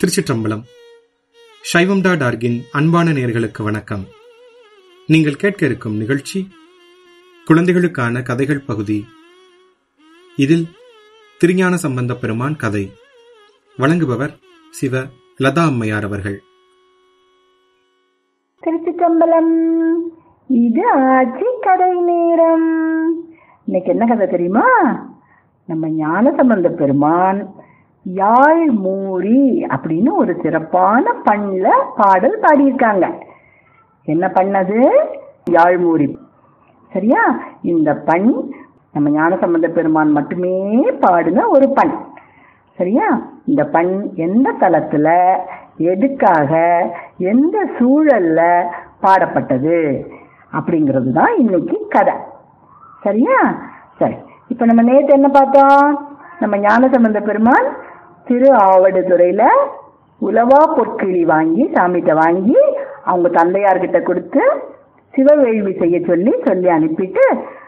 திருச்சிற்றம்பலம் சைவம் டாட் ஆர்கின் அன்பான நேர்களுக்கு வணக்கம் நீங்கள் கேட்க இருக்கும் நிகழ்ச்சி குழந்தைகளுக்கான கதைகள் பகுதி இதில் திருஞான சம்பந்த பெருமான் கதை வழங்குபவர் சிவ லதா அம்மையார் அவர்கள் திருச்சிற்றம்பலம் இது ஆட்சி கதை நேரம் இன்னைக்கு என்ன கதை தெரியுமா நம்ம ஞான சம்பந்த பெருமான் யாழ் மூரி அப்படின்னு ஒரு சிறப்பான பண்ணல பாடல் பாடியிருக்காங்க என்ன பண்ணது யாழ் மூரி சரியா இந்த பண் நம்ம ஞான சம்பந்த பெருமான் மட்டுமே பாடின ஒரு பண் சரியா இந்த பண் எந்த தளத்துல எதுக்காக எந்த சூழல்ல பாடப்பட்டது அப்படிங்கிறது தான் இன்னைக்கு கதை சரியா சரி இப்ப நம்ம நேத்து என்ன பார்த்தோம் நம்ம ஞானசம்பந்த பெருமான் திரு ஆவடுதுறையில உலவா பொற்கிளி வாங்கி சாமிகிட்ட வாங்கி அவங்க தந்தையார்கிட்ட கொடுத்து சிவவேள்வி செய்ய சொல்லி சொல்லி அனுப்பிட்டு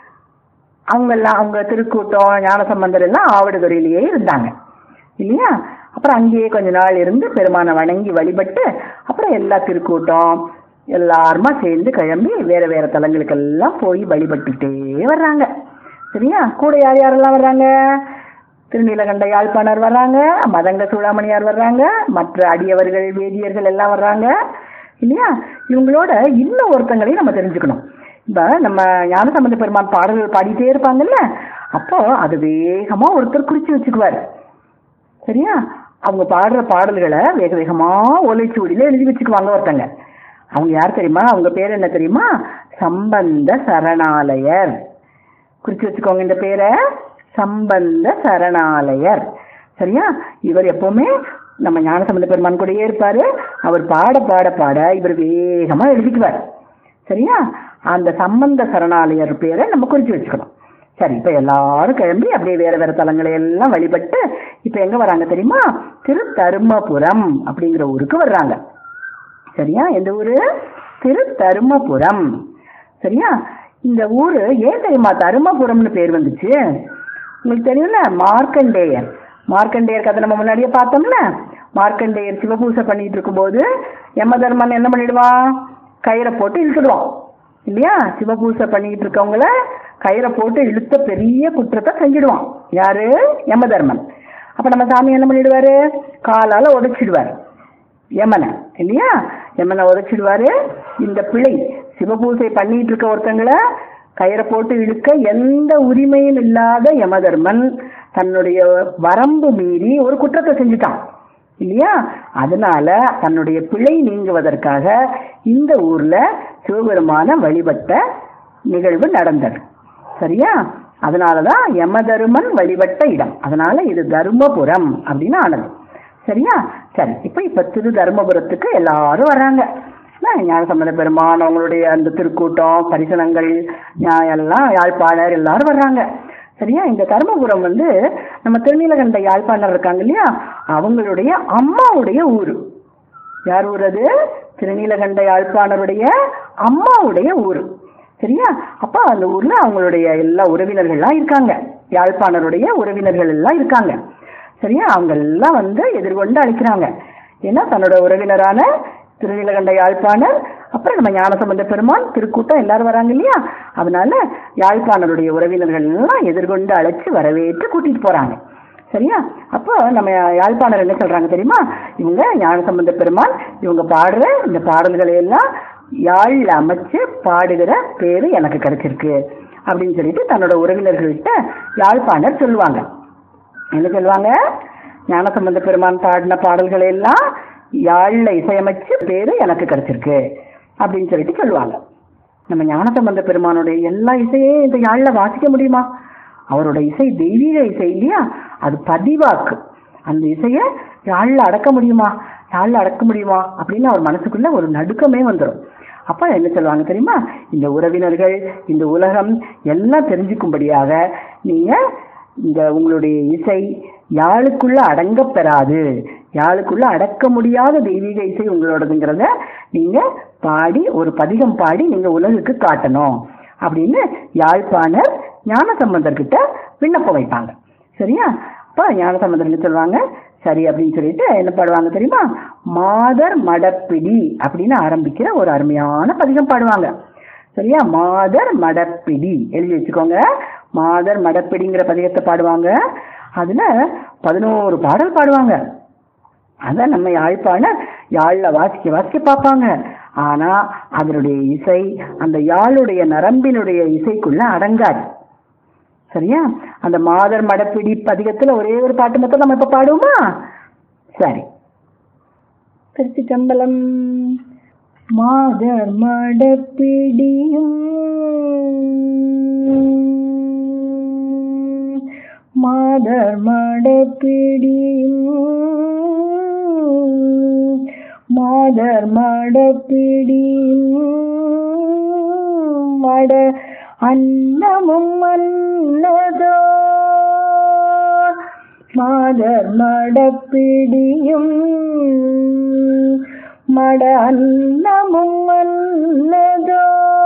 அவங்க எல்லாம் அவங்க திருக்கூட்டம் ஞானசம்பந்தர் எல்லாம் ஆவடுதுறையிலேயே இருந்தாங்க இல்லையா அப்புறம் அங்கேயே கொஞ்ச நாள் இருந்து பெருமானை வணங்கி வழிபட்டு அப்புறம் எல்லா திருக்கூட்டம் எல்லாருமா சேர்ந்து கிளம்பி வேற வேற தலங்களுக்கெல்லாம் போய் வழிபட்டுட்டே வர்றாங்க சரியா கூட யார் யாரெல்லாம் வர்றாங்க திருநீலகண்ட யாழ்ப்பாணர் வர்றாங்க மதங்க சூடாமணியார் வர்றாங்க மற்ற அடியவர்கள் வேதியர்கள் எல்லாம் வர்றாங்க இல்லையா இவங்களோட இன்னும் ஒருத்தங்களையும் நம்ம தெரிஞ்சுக்கணும் இப்ப நம்ம ஞானசம்பந்த பெருமான் பாடல்கள் பாடிட்டே இருப்பாங்கல்ல அப்போ அது வேகமா ஒருத்தர் குறிச்சு வச்சுக்குவாரு சரியா அவங்க பாடுற பாடல்களை வேக வேகமா ஓலைச்சுவடியில எழுதி வச்சுக்குவாங்க ஒருத்தங்க அவங்க யார் தெரியுமா அவங்க பேர் என்ன தெரியுமா சம்பந்த சரணாலயர் குறிச்சு வச்சுக்கோங்க இந்த பேரை சம்பந்த சரணாலயர் சரியா இவர் எப்பவுமே நம்ம ஞானசம்பந்த பெருமான் கூடயே இருப்பாரு அவர் பாட பாட பாட இவர் வேகமா எழுதிக்குவார் சரியா அந்த சம்பந்த சரணாலயர் பேரை நம்ம குறிச்சு வச்சுக்கணும் சரி இப்ப எல்லாரும் கிளம்பி அப்படியே வேற வேற தலங்களை எல்லாம் வழிபட்டு இப்ப எங்க வராங்க தெரியுமா திரு தருமபுரம் அப்படிங்கிற ஊருக்கு வர்றாங்க சரியா எந்த ஊரு திரு தருமபுரம் சரியா இந்த ஊரு ஏன் தெரியுமா தருமபுரம்னு பேர் வந்துச்சு உங்களுக்கு தெரியும்ல மார்க்கண்டேயர் மார்க்கண்டேயர் கதை நம்ம முன்னாடியே பார்த்தோம்ல மார்க்கண்டேயர் சிவபூசை பண்ணிட்டு இருக்கும்போது யமதர்மன் என்ன பண்ணிடுவான் கயிறை போட்டு இழுத்துடுவான் இல்லையா சிவபூசை பண்ணிட்டு இருக்கவங்கள கயிறை போட்டு இழுத்த பெரிய குற்றத்தை செஞ்சிடுவான் யாரு யமதர்மன் அப்ப நம்ம சாமி என்ன பண்ணிடுவாரு காலால உடைச்சிடுவாரு யமனை இல்லையா யமனை உதைச்சிடுவாரு இந்த பிழை சிவபூசை பண்ணிட்டு இருக்க ஒருத்தங்களை கயிறை போட்டு இழுக்க எந்த உரிமையும் இல்லாத யமதர்மன் தன்னுடைய வரம்பு மீறி ஒரு குற்றத்தை செஞ்சுட்டான் இல்லையா அதனால தன்னுடைய பிழை நீங்குவதற்காக இந்த ஊர்ல சிவபெருமான வழிபட்ட நிகழ்வு நடந்தது சரியா அதனாலதான் யமதருமன் வழிபட்ட இடம் அதனால இது தருமபுரம் அப்படின்னு ஆனது சரியா சரி இப்ப இப்ப திரு தருமபுரத்துக்கு எல்லாரும் வர்றாங்க ஞானசம்பந்த பெருமான் அவங்களுடைய அந்த திருக்கூட்டம் பரிசனங்கள் எல்லாம் யாழ்ப்பாணர் எல்லாரும் வர்றாங்க சரியா இந்த தருமபுரம் வந்து நம்ம திருநீலகண்ட யாழ்ப்பாணர் இருக்காங்க இல்லையா அவங்களுடைய அம்மாவுடைய ஊரு யார் ஊர் அது திருநீலகண்ட யாழ்ப்பாணருடைய அம்மாவுடைய ஊரு சரியா அப்ப அந்த ஊர்ல அவங்களுடைய எல்லா உறவினர்கள்லாம் இருக்காங்க யாழ்ப்பாணருடைய உறவினர்கள் எல்லாம் இருக்காங்க சரியா அவங்க எல்லாம் வந்து எதிர்கொண்டு அழைக்கிறாங்க ஏன்னா தன்னோட உறவினரான திருநீலகண்ட யாழ்ப்பாணர் அப்புறம் நம்ம ஞானசம்பந்த பெருமான் திருக்கூட்டம் எல்லாரும் வராங்க இல்லையா அதனால யாழ்ப்பாணருடைய உறவினர்கள் எல்லாம் எதிர்கொண்டு அழைச்சு வரவேற்று கூட்டிட்டு போறாங்க சரியா அப்போ நம்ம யாழ்ப்பாணர் என்ன சொல்றாங்க தெரியுமா இவங்க ஞானசம்பந்த பெருமான் இவங்க பாடுற இந்த பாடல்களை எல்லாம் யாழ் அமைச்சு பாடுகிற பேரு எனக்கு கிடைச்சிருக்கு அப்படின்னு சொல்லிட்டு தன்னோட உறவினர்கள்ட்ட யாழ்ப்பாணர் சொல்லுவாங்க என்ன சொல்லுவாங்க ஞானசம்பந்த பெருமான் பாடின பாடல்களை எல்லாம் யாழ்ல இசையமைச்சு பேரு எனக்கு கிடைச்சிருக்கு அப்படின்னு சொல்லிட்டு சொல்லுவாங்க நம்ம ஞானசம்பந்த பெருமானுடைய எல்லா இசையையும் இந்த யாழ்ல வாசிக்க முடியுமா அவரோட இசை தெய்வீக இசை இல்லையா அது பதிவாக்கு அந்த இசைய யாழ்ல அடக்க முடியுமா யாழ்ல அடக்க முடியுமா அப்படின்னு அவர் மனசுக்குள்ள ஒரு நடுக்கமே வந்துடும் அப்ப என்ன சொல்லுவாங்க தெரியுமா இந்த உறவினர்கள் இந்த உலகம் எல்லாம் தெரிஞ்சுக்கும்படியாக நீங்க இந்த உங்களுடைய இசை யாழுக்குள்ள அடங்க பெறாது யாழுக்குள்ள அடக்க முடியாத தெய்வீக இசை உங்களோடதுங்கிறத நீங்க பாடி ஒரு பதிகம் பாடி நீங்க உலகுக்கு காட்டணும் அப்படின்னு யாழ்ப்பாணர் ஞான சம்பந்தர்கிட்ட விண்ணப்பம் வைப்பாங்க சரியா அப்ப ஞான சம்பந்தர் என்ன சொல்லுவாங்க சரி அப்படின்னு சொல்லிட்டு என்ன பாடுவாங்க தெரியுமா மாதர் மடப்பிடி அப்படின்னு ஆரம்பிக்கிற ஒரு அருமையான பதிகம் பாடுவாங்க சரியா மாதர் மடப்பிடி எழுதி வச்சுக்கோங்க மாதர் மடப்பிடிங்கிற பதிகத்தை பாடுவாங்க அதுல பதினோரு பாடல் பாடுவாங்க அதான் நம்ம யாழ்ப்பாண யாழ்ல வாசிக்க வாசிக்க பார்ப்பாங்க ஆனா அதனுடைய இசை அந்த யாழுடைய நரம்பினுடைய இசைக்குள்ள அடங்காது சரியா அந்த மாதர் மடப்பிடி பதிகத்துல ஒரே ஒரு பாட்டு மட்டும் நம்ம இப்ப பாடுவோமா சரி திருச்சி சம்பளம் மாதர் மடப்பிடியும் மாதர் மடப்பிடியும் மாதர் மடப்பிடியும் மட அன்னமும் மன்னதோ மாதர் மடப்பிடியும் மட அன்னமும் மன்னதோ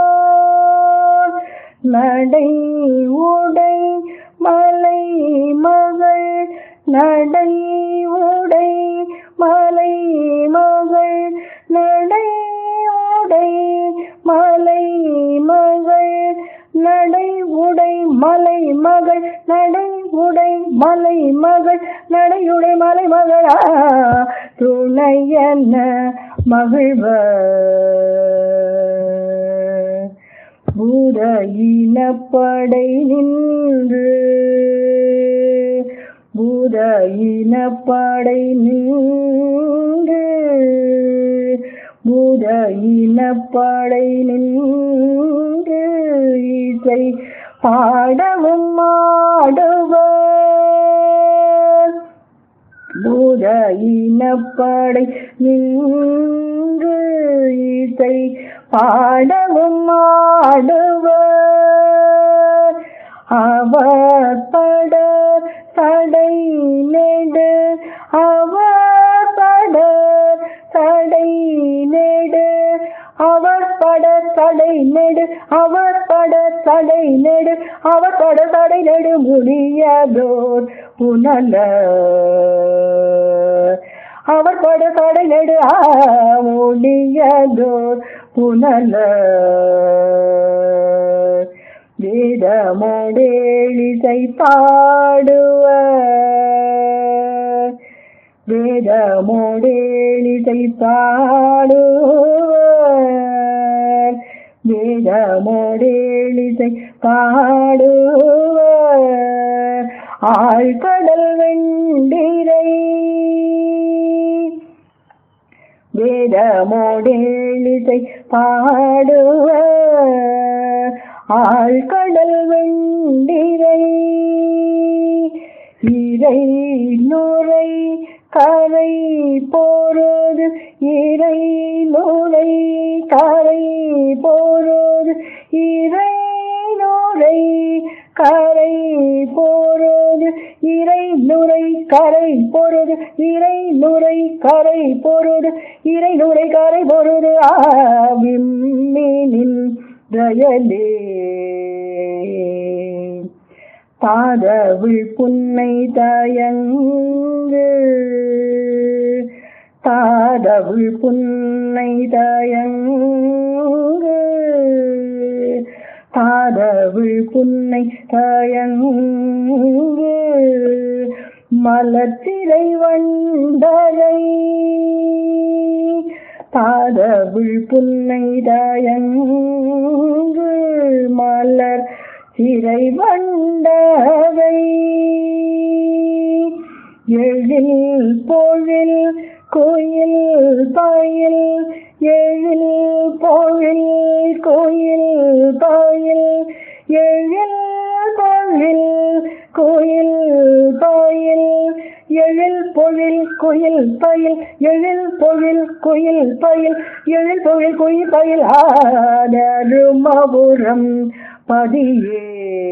நடை உடை மலை மகள் நடை உடை மலை மகள் நடை உடை மலை மகள் நடை உடை மலை மகள் நடை உடை மலை மகள் நடையுடை மலை மகளா துணையன மகிழ்வர் பூத இனப்படை நின்று பூத இனப்படை நின்று பூத இனப்படை நின்று இசை பாடவும் ஆடுவர் பூத இனப்படை நின்று இசை பாடவும் ஆடுவர் அவர் பட சடை நெடு அவர் பட சடை நெடு அவர் பட சடை நெடு அவர் பட சடை நெடு அவர் பட சடை நெடு முடியதோர் புனல அவர் பட சடை நெடு ஆ முடியதோர் புனல வேதமோடேழிசை பாடுவர் வேதமோடேழிசை பாடுவர் வேதமோடேழிசை பாடுவர் ஆழ்கடல் வெண்டிரை வேதமோடேழிசை பாடுவர் ஆழ்கடல் வெண்டிரை இறை நுரை கரை போறது இறை நுரை கரை போறது இறை நுரை கரை போறது இறை நுரை கரை போறது இறை நுரை கரை போறது இறை நுரை கரை போறது ஆவிம்மினின் ரயலே தாதவிழ் புன்னை தயங்கு தாதவிழ் புன்னை தயங்கு தாதவிழ் புன்னை தயங்கு மலர்ச்சிறை வண்டரை தாதவிழ் புன்னை தயங்கு மலர் சிறை வண்டவை எழில் பொழில் கோயில் பாயில் எழில் பொழில் கோயில் பாயில் எழில் பொழில் கோயில் பாயில் எழில் பொழில் குயில் பயில் எழில் பொழில் குயில் பயில் எழில் பொழில் குயில் பயில் ஆதருமபுரம் பதியே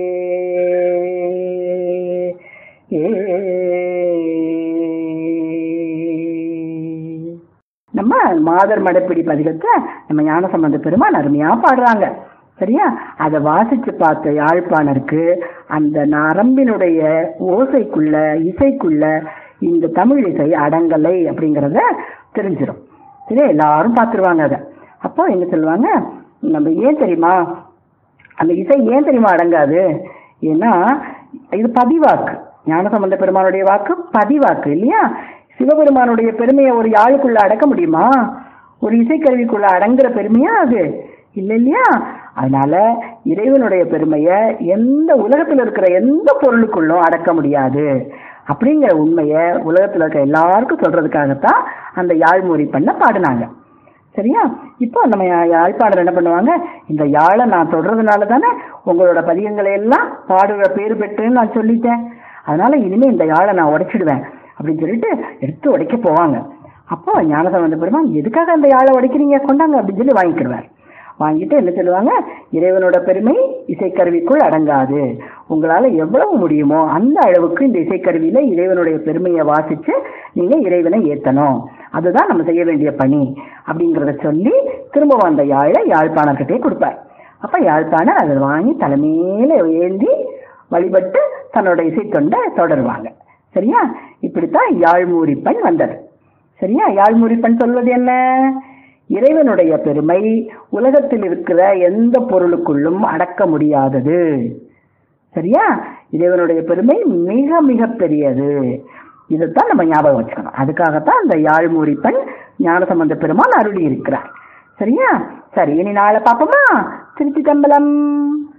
நம்ம மாதர் மடப்பிடி பதிகத்தை நம்ம ஞானசம்பந்த பெருமான் அருமையா பாடுறாங்க சரியா அதை வாசிச்சு பார்த்த யாழ்ப்பாணருக்கு அந்த நரம்பினுடைய ஓசைக்குள்ள இசைக்குள்ள இந்த தமிழ் இசை அடங்கலை அப்படிங்கறத தெரிஞ்சிடும் சரியா எல்லாரும் பார்த்துருவாங்க அதை அப்போ என்ன சொல்லுவாங்க நம்ம ஏன் தெரியுமா அந்த இசை ஏன் தெரியுமா அடங்காது ஏன்னா இது பதிவாக்கு ஞானசம்பந்த பெருமானுடைய வாக்கு பதிவாக்கு இல்லையா சிவபெருமானுடைய பெருமையை ஒரு யாழுக்குள்ள அடக்க முடியுமா ஒரு இசைக்கருவிக்குள்ள அடங்குற பெருமையா அது இல்ல இல்லையா அதனால இறைவனுடைய பெருமையை எந்த உலகத்துல இருக்கிற எந்த பொருளுக்குள்ளும் அடக்க முடியாது அப்படிங்கிற உண்மையை உலகத்துல இருக்க எல்லாருக்கும் சொல்றதுக்காகத்தான் அந்த யாழ்மொழி பண்ண பாடினாங்க சரியா இப்போ நம்ம யா- யாழ்ப்பாணர் என்ன பண்ணுவாங்க இந்த யாழை நான் தொடர்றதுனால தானே உங்களோட பதிகங்களை எல்லாம் பாடுற பேர் பெற்றுன்னு நான் சொல்லிட்டேன் அதனால இனிமே இந்த யாழை நான் உடைச்சிடுவேன் அப்படின்னு சொல்லிட்டு எடுத்து உடைக்க போவாங்க அப்போ ஞானசம்பந்த பெருமான் எதுக்காக அந்த யாழை உடைக்கிறீங்க கொண்டாங்க அப்படின்னு சொல்லி வாங்கிக்கிடுவார் வாங்கிட்டு என்ன சொல்லுவாங்க இறைவனோட பெருமை இசைக்கருவிக்குள் அடங்காது உங்களால எவ்வளவு முடியுமோ அந்த அளவுக்கு இந்த இசைக்கருவியில இறைவனுடைய பெருமையை வாசிச்சு நீங்க இறைவனை ஏத்தணும் அதுதான் நம்ம செய்ய வேண்டிய பணி அப்படிங்கறத சொல்லி திரும்ப அந்த யாழை யாழ்ப்பாணர்கிட்டே கொடுப்பார் அப்ப யாழ்ப்பாணர் அதை வாங்கி தலைமையில ஏந்தி வழிபட்டு தன்னோட இசைத்தொண்டை தொடருவாங்க சரியா இப்படித்தான் யாழ்மூரிப்பண் வந்தது சரியா யாழ்மூரிப்பண் சொல்வது என்ன இறைவனுடைய பெருமை உலகத்தில் இருக்கிற எந்த பொருளுக்குள்ளும் அடக்க முடியாதது சரியா இறைவனுடைய பெருமை மிக மிக பெரியது இதைத்தான் நம்ம ஞாபகம் வச்சுக்கணும் அதுக்காகத்தான் இந்த யாழ்மூரிப்பண் ஞானசம்பந்த பெருமான் அருளி இருக்கிறார் சரியா சரி இனி நாளை பார்ப்போமா திருச்சி தம்பலம்